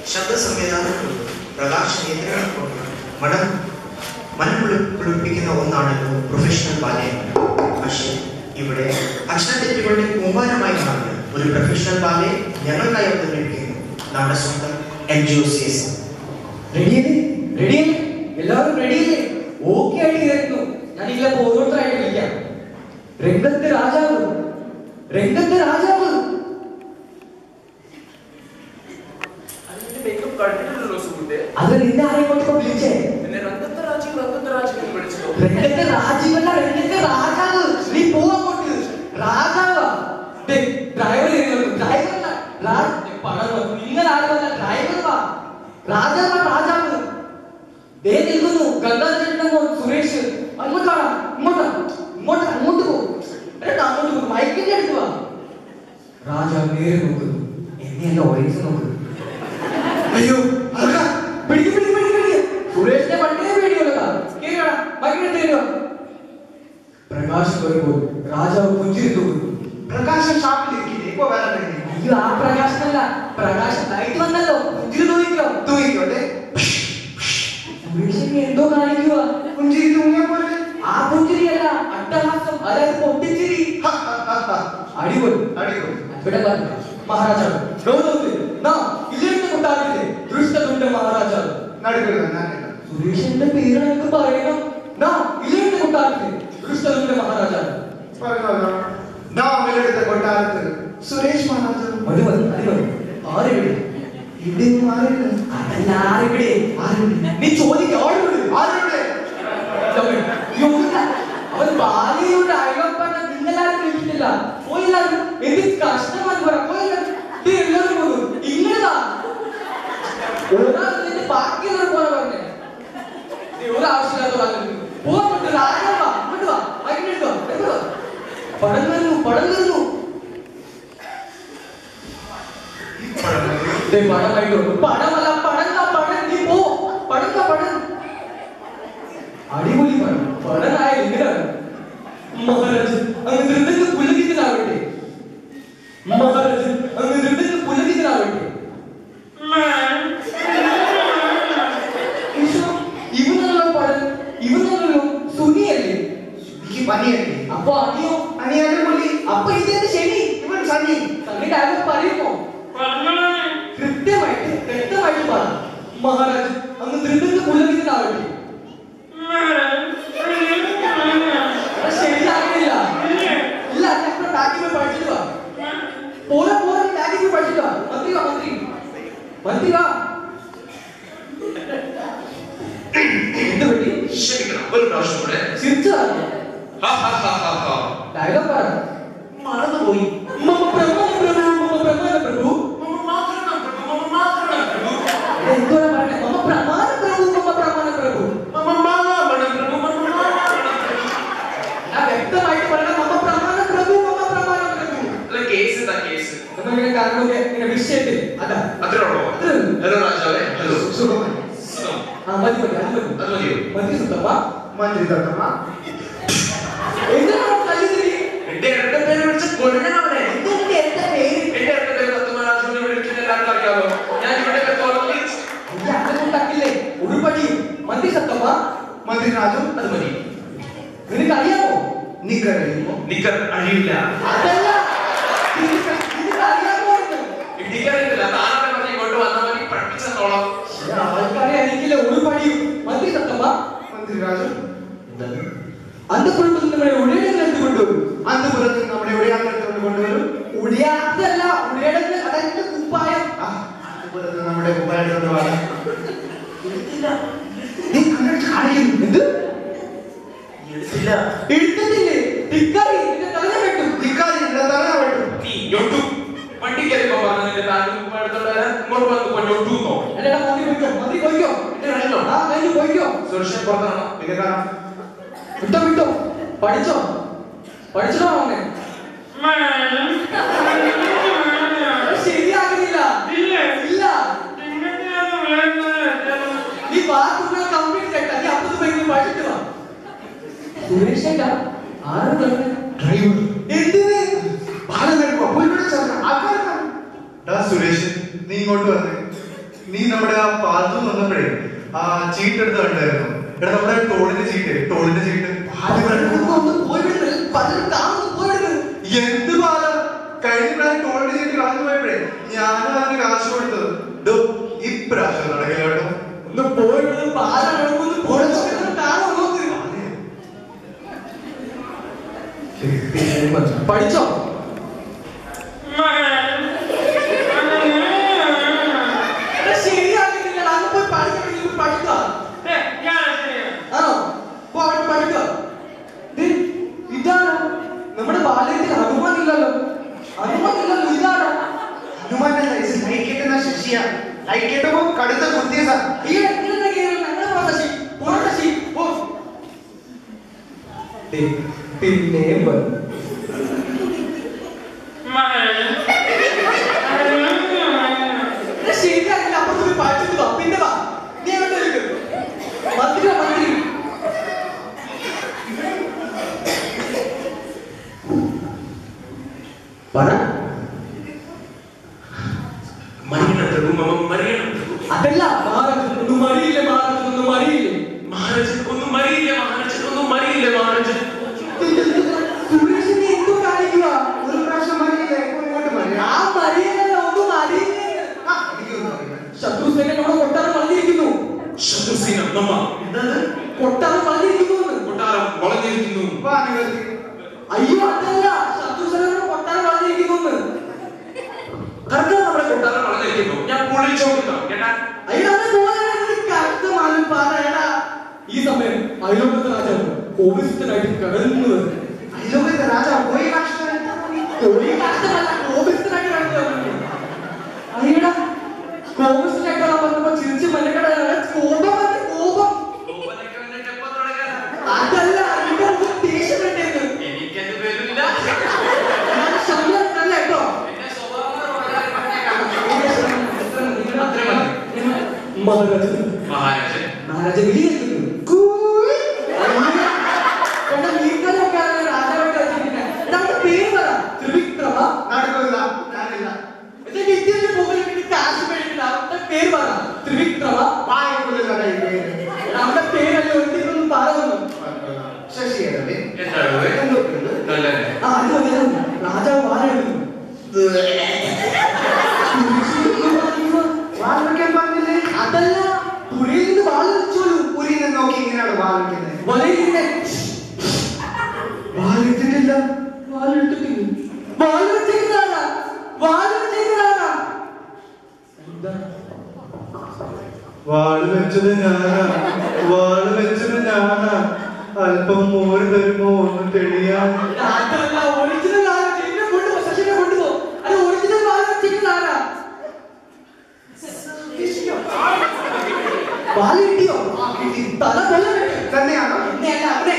ശബ്ദ സംവിധാനം കൊണ്ട് പ്രകാശ നിയന്ത്രണം കൊണ്ട് മനം മനം കുളി- കുളിപ്പിക്കുന്ന ഒന്നാണല്ലോ പ്രൊഫഷണൽ ബാലയം പക്ഷേ ഇവിടെ അക്ഷരത്തെറ്റുകളുടെ കൂമ്പാരമായി മാറിയ ഒരു പ്രൊഫഷണൽ ബാലയെ ഞങ്ങൾക്കായി അവതരിപ്പിക്കുന്നു നമ്മുടെ സ്വന്തം N G O C S റെഡിയല്ലേ റെഡിയല്ലേ എല്ലാവരും റെഡിയല്ലേ ഓക്കെ ആയിട്ട് കേൾക്കുന്നു ഞാൻ ഇല്ല ഓരോരുത്തരായിട്ട് വിളിക്കാം രംഗത്ത് രാജാവ് രംഗത്ത് രാജാവ് അതിന്റെ മേക്കപ്പ് കണ്ടിട്ടില്ലല്ലോ സുഹൃത്തെ അത് നിന്നെ ആരെയും കൊണ്ട് ഇപ്പൊ വിളിച്ചേ എന്നെ രംഗത്തെ രാജ്യം രംഗത്തെ രാജ്യം എന്ന് വിളിച്ചോ രംഗത്ത് രാജീവല്ല രംഗത്ത് രാജാവ് നീ പോവാങ്ങോട്ട് രാജാവാ ദേ, ഡ്രൈവർ ഇരുന്നു. ഡ്രൈവറല്ല രാ- ദേ, പണം വന്നു. നിങ്ങൾ ആരുമല്ല ഡ്രൈവർ വാ രാജാവാ രാജാവ് ദേ നിൽക്കുന്നു ഗംഗാധരന്റെ മോൻ സുരേഷ് അങ്ങോട്ട് വാടാ ഇങ്ങോട്ടാ ഇങ്ങോട്ട് അങ്ങോട്ട് പോ എന്നിട്ട് അങ്ങോട്ട് പോ മൈക്കിന്റെ അടുത്ത് വാ രാജാവ് നേരെ നോക്കുന്നു എന്നെയല്ല ഓറേഞ്ച് നോക്കുന്നു അയ്യോ അതാ പിടിക്ക് പിടിക്ക് പിടിക്ക് പിടിക്ക് സുരേഷിന്റെ പണ്ടേ പേടിയുള്ളതാ കേറിയോടാ മൈക്കിന്റെ തരുവോ പ്രകാശ് വരുമ്പോൾ രാജാവ് പുഞ്ചിരി തൂക്കുന്നു പ്രകാശം ഷാപ്പിലിരിക്കില്ലേ ഇപ്പൊ വേറെ എന്തെങ്കിലും? അയ്യോ ആ പ്രകാശമല്ല പ്രകാശം ലൈറ്റ് വന്നല്ലോ പുഞ്ചിരി തൂങ്ങിക്കോ തൂങ്ങിക്കോട്ടെ സുരേഷിനെ എന്തോ കാണിക്കുക പുഞ്ചിരി തൂങ്ങിയ പോലെ ആ പുഞ്ചിരിയല്ല അട്ടഹാസം അതായത് പൊട്ടിച്ചിരി ഹ, ഹ, ഹ, ഹ. അടിപൊളി അടിപൊളി ഇവിടെ പറഞ്ഞു മഹാരാജാവ് ഗൗതമത്തിൽ നാം ഇല്ലെന്ന് കൊണ്ടാകില്ലേ ദൃഷ്ടതുണ്ട് മഹാരാജാവ് നടുക്കുക ഞാനില്ല സുരേഷിന്റെ പേര് എനിക്ക് പറയണം നാം ഇല്ലെന്ന് കൊണ്ടാകില്ലേ ദൃഷ്ടതുണ്ട് മഹാരാജാവ് പറഞ്ഞോളൂ. നാം ഇവിടെടുത്ത കൊട്ടാരത്ത് സുരേഷ് മഹാരാജൻ മതി മതി മതി മതി ആരെവിടെ ഇവിടെ മാറിയില്ല അതല്ല ആരെവിടെ ആരെവിടെ നീ ചോദിക്ക ആരോട് ആരുടെ അവൻ ബാലിയുടെ അയൽപ്പണ്ണ നിങ്ങളാരും വിളിക്കുന്നില്ല പോയില്ലാരും എന്ത് കഷ്ടമാണെന്ന് പറ പോയില്ലാരും ഇത് എല്ലാവരും പോകും ഇങ്ങനെതാ ഒരാൾ നിന്റെ ബാക്കിയുള്ളവർ പോലെ പറഞ്ഞേ നീ ഒരാവശ്യമില്ലാത്ത പറഞ്ഞു പോകട്ടെ രാജാവാ ഇങ്ങോട്ട് വാ അങ്ങോട്ട് വാ എങ്ങോട്ട് വാ പടം വരുന്നു പടം വരുന്നു ദേ പടമായിട്ട് വന്നു പടമല്ല പടം പടം നീ പോ പടം പടം അടിപൊളി പടം പടനായ എങ്ങനെയാണ് മഹാരാജ് അങ്ങ് നൃത്തത്തിൽ പുലകിതനാവട്ടെ മഹാരാജ് അങ്ങ് നൃത്തത്തിൽ പുലകിതനാവട്ടെ ഈശോ, ഇവനാണല്ലോ പടം ഇവനാണല്ലോ സുനിയല്ലേ എനിക്ക് പനിയല്ലേ അപ്പൊ അനിയോ അനിയാന്റെ പുള്ളി അപ്പൊ ഇതെന്ത് ശരി ഇവൻ സണ്ണി തന്നെ ഡയലോഗ് പറയുമോ കൃത്യമായിട്ട് വ്യക്തമായിട്ട് പറ മഹാരാജ് അങ്ങ് നൃത്തത്തിൽ പുലകിതനാവട്ടെ എടാ, ശരിയാകണില്ല ഇല്ല ഞാൻ ബാക്കി പോയി പഠിച്ചിട്ട് വാ പോരാ പോരാ ബാക്കി പോയി പഠിച്ചിട്ട് വാ മന്ത്രി വാ മന്ത്രി മന്ത്രി വാ എന്ത് പറ്റി ക്ഷമിക്കണം ഒരു പ്രാവശ്യം കൂടെ ചിരിച്ചു ഹ, ഹ, ഹ, ഹ, ഹ. ഡയലോഗ് പറ മറന്നുപോയി മമ്മ പ്രമാണ പ്രഭു മമ്മ പ്രമാണ പ്രഭു മമ്മ മാത്രം പ്രഭു, മമ്മ മാത്രം പ്രഭു. എന്തോരാ പറഞ്ഞേ മമ്മ പ്രമാണ പ്രഭു മമ്മ പ്രമാണ പ്രഭു മമ്മ മാമണം പ്രഭു, മമ്മ മാമണം പ്രഭു. ഞാൻ വ്യക്തമായിട്ട് പറയണം മമ്മ പ്രമാണ പ്രഭു മമ്മ പ്രമാണ പ്രഭു അല്ല കേസ് എന്താ കേസ് എന്നിങ്ങനെ കാരണമൊക്കെ ഇങ്ങനെ വിഷയത്തിൽ അതാ അത്രേ ഉള്ളോ അത്രേ ഉള്ളൂ. ഹലോ രാജാവേ ഹലോ സുഖമായി സുഖം. ആ മതി മതി അത് മതി അത് മതിയോ മതി സുത്തമ്മ മന്ത്രി തത്തമ്മ എന്തിനാണോ തല്ലിതിരി എന്റെ ഇരട്ട പേര് വിളിച്ച് കൊല്ലണവനെ എന്തിന്റെ എന്റെ പേര് എന്റെ ഇരട്ട പേര് സത്യമാരാജുവിനെ വിളിക്കുന്ന എല്ലാവർക്കും അറിയാമോ ഞാൻ ഇവിടെ തുറന്ന് ഈ അതുകൊണ്ടാക്കില്ലേ ഒരു പടി മതി സത്തമ്മ മന്ത്രി രാജു അത് മതി നിനക്ക് അറിയാമോ നിക്കറിയുമോ നിക്കർ അഴിയില്ല അതല്ല നിനക്ക് നിനക്ക് അറിയാമോ എന്ന്. എനിക്കറിയില്ല താനത്തെ പറഞ്ഞ് ഇങ്ങോട്ട് വന്നാൽ മതി പഠിപ്പിച്ചെന്നോളാം ശ്ശെ, ആൾക്കാരെ എനിക്കില്ല ഒരു പടിയും മതി സത്തമ്മ മന്ത്രി രാജു അന്തപുരത്തിൽ നമ്മളെ ഉടയടങ്ങൾ എന്തുകൊണ്ടുവരും അന്തപുരത്ത് നമ്മുടെ എവിടെയാണെടുത്തുകൊണ്ട് കൊണ്ടുവരും ഉടയാത്തല്ല ഉടയടങ്ങൾ അതായത് കുപ്പായം ആ, അന്തപുരത്ത് നമ്മുടെ കുപ്പായെടുത്തോണ്ട് വാടാ. നീ കണ്ടിട്ട് കാണിക്കുന്നു എന്ത് എടുത്തില്ല എടുത്തിട്ടില്ലേ ധിക്കാരി നിന്റെ തല വെട്ടും നിക്കാതെ ഇവിടെ തല വെട്ടും. നീ ഞൊട്ടു വണ്ടി കയറിപ്പോ പറഞ്ഞു നിന്റെ താനും എടുത്തോണ്ട് വരാൻ ഇങ്ങോട്ട് വന്ന് ഞൊട്ടു എന്നോ എടാ മന്ത്രി പോയിക്കോ മന്ത്രി പോയിക്കോ എന്റെ കഴിഞ്ഞോ ആ കഴിഞ്ഞു പോയിക്കോ സുരക്ഷ പുറത്താണോ വികകാരം വിട്ടോ വിട്ടോ പഠിച്ചോ പഠിച്ചോ അവനെ അത് ശരിയാകുന്നില്ല ഇല്ല നീ ബാത്റൂമിൽ കംപ്ലീറ്റ് കേട്ടാ നീ അപ്പുറത്ത് പോയി പഠിച്ചിട്ട് വാ സുരേഷ് ഏട്ടാ ആരും തന്നെ ഡ്രൈവർ എന്തിന് ബാലൻ വരുമ്പോ പോയി വിളിച്ചോ. ആൾക്കാര് കാണും. ഡാ സുരേഷ് നീ ഇങ്ങോട്ട് വന്നേ നീ നമ്മുടെ ആ പാത്തു വന്നപ്പോഴേ ആ ചീട്ട് എടുത്ത് കണ്ടായിരുന്നു എടാ നമ്മുടെ ടോളിന്റെ ചീട്ട് ടോളിന്റെ ചീട്ട് ഒന്ന് പോയിടുന്നു പലരും കാണുന്നു പോയിടുന്നു എന്ത് പാല കഴിഞ്ഞ പ്രാവശ്യം ടോളിന്റെ ചീട്ട് കളഞ്ഞു പോയപ്പോഴേ ഞാനും അതിന് കാശ് കൊടുത്തത് ദോ, ഇപ്രാവശ്യം നടക്കില്ല കേട്ടോ ഒന്ന് പോയിടുന്നു പാലാണ് ഒന്ന് പോയിടുന്നു കാണുന്നു നോക്ക് പഠിച്ചോ എടാ, ശരിയാകുന്നില്ല അങ്ങ് പോയി പഠിക്കണമെങ്കിൽ പഠിക്കുക ആണോ പോ അവിടെ പഠിക്കുക ദേ, ഇതാണോ നമ്മുടെ ബാല്യത്തിൽ ഹനുമാൻ ഇല്ലല്ലോ ഹനുമാൻ ഇല്ലല്ലോ ഇതാണോ ഹനുമാന്റെ സൈസ് ലൈക്കേറ്റുന്ന ശശിയ ലൈക്കേറ്റുമ്പോ കടുത്ത കുത്തിയ സാർ ഈ എങ്ങനെ കേറുന്നു? അങ്ങനെ പോ ശശി. പോ ശശി, പോ. ദേ, പിന്നെയും വന്നു. എടാ, ശരിയാക്കില്ല അപ്പുറത്ത് പോയി പഠിച്ചിട്ട് വാ പിന്നെ വാ നീ എവിടെ ഇരിക്കും മന്ത്രി വാ, മന്ത്രി പറ മറിയണം പ്രഭു മമ മറിയണം പ്രഭു അതല്ല മഹാരാജൻ ഒന്നും മറിയില്ലേ മഹാരാജൻ ഒന്നും മറിയില്ലേ മഹാരാജൻ ഒന്നും മറിയില്ല മഹാരാജൻ ഒന്നും മറിയില്ല മഹാരാജൻ സുരേഷിനെ എന്തോ കാണിക്കുക ഒരു പ്രാവശ്യം മതിയില്ല ഇപ്പൊ ഇങ്ങോട്ട് മതി ആ മറിയല്ല ഒന്നും അറിയില്ലേ ആ, എനിക്കൊന്നും അറിയില്ല. ശത്രുസേന നമ്മുടെ കൊട്ടാരം വളഞ്ഞിരിക്കുന്നു ശത്രുസേന നമ്മ എന്താണ്? കൊട്ടാരം വളഞ്ഞിരിക്കുന്നു എന്ന്. കൊട്ടാരം വളഞ്ഞിരിക്കുന്നു വാ, നിങ്ങൾക്ക്. അയ്യോ അതല്ല ശത്രുസേന നമ്മുടെ കൊട്ടാരം വളഞ്ഞിരിക്കുന്നു എന്ന്. കറക്റ്റ് നമ്മുടെ കൊട്ടാരം വളഞ്ഞിരിക്കുന്നു ഞാൻ പൊളിച്ചു നോക്കാം കേട്ടാ അയ്യോ അത് പോലെ കറുത്ത മാലും പറയടാ ഈ സമയം അയലോകത്തെ രാജാവ് കോപിസ്റ്റനായിട്ട് കടന്നു വരുന്നു അയലോകത്തെ രാജാവ് പോയി കഷ്ടം കോഴി കഷ്ടമല്ല കോപിസ്റ്റനായിട്ട് കടന്നു വരുന്നു അയ്യടാ കോപിസ്റ്റനായിട്ട് പറഞ്ഞപ്പോ ചിരിച്ച് മല്ലക്കട കോപം വന്ന് കോപം കോപനൊക്കെ വന്നിട്ട് എപ്പോ തുടങ്ങാനാ? അതല്ല അതിന്റെ മുഖത്ത് ദേഷ്യം കണ്ടേന്ന് എനിക്കത് വരില്ല ഞാൻ ശബ്ദമല്ല കേട്ടോ എന്റെ സ്വഭാവം വളരെ പ്രത്യേകമാണ്. മഹാരാജൻ മഹാരാജൻ മഹാരാജ വിളി കേൾക്കുന്നു കൂയ്. കണ്ട മീൻകറിയൊക്കെയാണ് രാജാവായിട്ട് വെച്ചിരിക്കുന്നത്. ഇതാരുടെ പേര് പറ ത്രിവിക്രമ നടക്കില്ല ഞാനില്ല എന്നിട്ട് ഇന്ത്യയിലെ മുകളിൽ കാശ് മേടിക്കുന്ന അവരുടെ പേര് പറ ത്രിവിക്രമ വായിക്കുന്നില്ല ഈ പേര് അവരുടെ പേരല്ലേ ഒരിക്കലും പറയുന്നു ശശിയല്ലേ എന്താണ് ഇത്? എന്തൊക്കെയുണ്ട് നല്ലത് ആ അത് മതി, അത് മതി. രാജാവ് വാഴെടുക്കുന്നു വാൽ വെക്കാൻ പറഞ്ഞില്ലേ അതല്ല പുഴയിൽ നിന്ന് വാഴ വെച്ചോളൂ പുലിനെ നോക്കി ഇങ്ങനെയാണ് വാൽ വെക്കുന്നത് വലയിലിങ്ങനെ വാലിട്ടിട്ടില്ല വാലെടുത്തിട്ടില്ല വാല് വെച്ചേക്കുന്നതാരാ വാല് വെച്ചേക്കുന്നതാരാ എന്താ വാള് വെച്ചത് ഞാനാ വാള് വെച്ചത് ഞാനാ അല്പം മോര് തരുമോ ഒന്ന് തെളിയാൻ അതല്ല ഒറിജിനൽ ആരാ എന്നെ കൊണ്ടുപോ ശശിനെ കൊണ്ടുപോ അത് ഒറിജിനൽ വാല് വെച്ചേക്കുന്നതാരാ വാല് കിട്ടിയോ ആ, കിട്ടി. തല കൊല്ലം കിട്ടി തന്നെയാണോ എന്നെയല്ല അവനെ